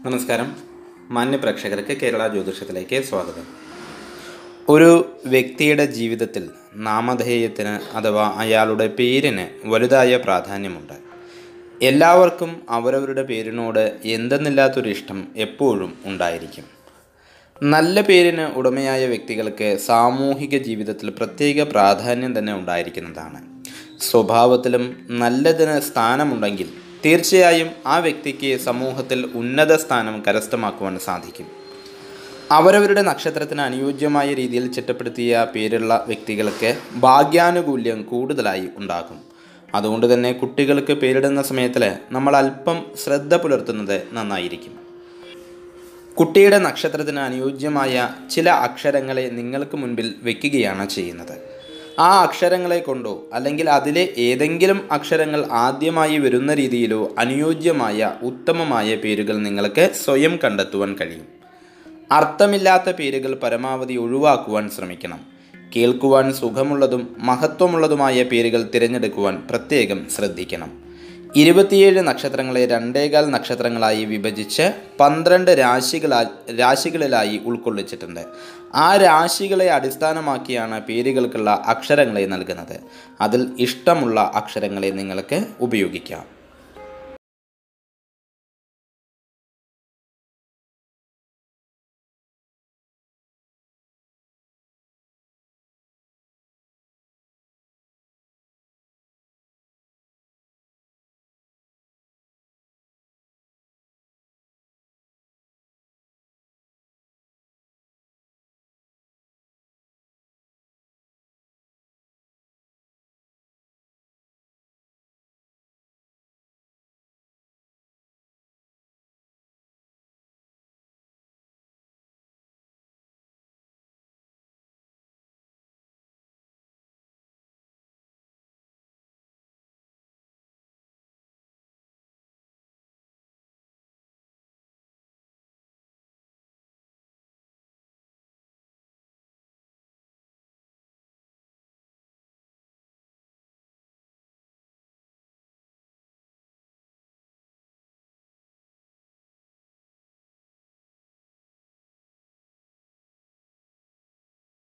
നമസ്കാരം മാന്യ പ്രേക്ഷകർക്ക് കേരള ജ്യോതിഷത്തിലേക്ക് സ്വാഗതം ഒരു വ്യക്തിയുടെ ജീവിതത്തിൽ നാമധേയത്തിന് അഥവാ അയാളുടെ പേരിന് വലുതായ പ്രാധാന്യമുണ്ട് എല്ലാവർക്കും അവരവരുടെ പേരിനോട് എന്തെന്നില്ലാത്തൊരു ഇഷ്ടം എപ്പോഴും ഉണ്ടായിരിക്കും നല്ല പേരിന് ഉടമയായ വ്യക്തികൾക്ക് സാമൂഹിക ജീവിതത്തിൽ പ്രത്യേക പ്രാധാന്യം തന്നെ ഉണ്ടായിരിക്കുന്നതാണ് സ്വഭാവത്തിലും നല്ലതിന് സ്ഥാനമുണ്ടെങ്കിൽ തീർച്ചയായും ആ വ്യക്തിക്ക് സമൂഹത്തിൽ ഉന്നത സ്ഥാനം കരസ്ഥമാക്കുവാൻ സാധിക്കും അവരവരുടെ നക്ഷത്രത്തിന് അനുയോജ്യമായ രീതിയിൽ ചിട്ടപ്പെടുത്തിയ പേരുള്ള വ്യക്തികൾക്ക് ഭാഗ്യാനുകൂല്യം കൂടുതലായി ഉണ്ടാകും അതുകൊണ്ട് തന്നെ കുട്ടികൾക്ക് പേരിടുന്ന സമയത്തിൽ നമ്മൾ അല്പം ശ്രദ്ധ പുലർത്തുന്നത് നന്നായിരിക്കും കുട്ടിയുടെ നക്ഷത്രത്തിന് അനുയോജ്യമായ ചില അക്ഷരങ്ങളെ നിങ്ങൾക്ക് മുൻപിൽ വെക്കുകയാണ് ചെയ്യുന്നത് ആ അക്ഷരങ്ങളെ കൊണ്ടോ അല്ലെങ്കിൽ അതിലെ ഏതെങ്കിലും അക്ഷരങ്ങൾ ആദ്യമായി വരുന്ന രീതിയിലോ അനുയോജ്യമായ ഉത്തമമായ പേരുകൾ നിങ്ങൾക്ക് സ്വയം കണ്ടെത്തുവാൻ കഴിയും അർത്ഥമില്ലാത്ത പേരുകൾ പരമാവധി ഒഴിവാക്കുവാൻ ശ്രമിക്കണം കേൾക്കുവാൻ സുഖമുള്ളതും മഹത്വമുള്ളതുമായ പേരുകൾ തിരഞ്ഞെടുക്കുവാൻ പ്രത്യേകം ശ്രദ്ധിക്കണം ഇരുപത്തിയേഴ് നക്ഷത്രങ്ങളെ രണ്ടേകാൽ നക്ഷത്രങ്ങളായി വിഭജിച്ച് പന്ത്രണ്ട് രാശികളാ രാശികളിലായി ഉൾക്കൊള്ളിച്ചിട്ടുണ്ട് ആ രാശികളെ അടിസ്ഥാനമാക്കിയാണ് പേരുകൾക്കുള്ള അക്ഷരങ്ങളെ നൽകുന്നത് അതിൽ ഇഷ്ടമുള്ള അക്ഷരങ്ങളെ നിങ്ങൾക്ക് ഉപയോഗിക്കാം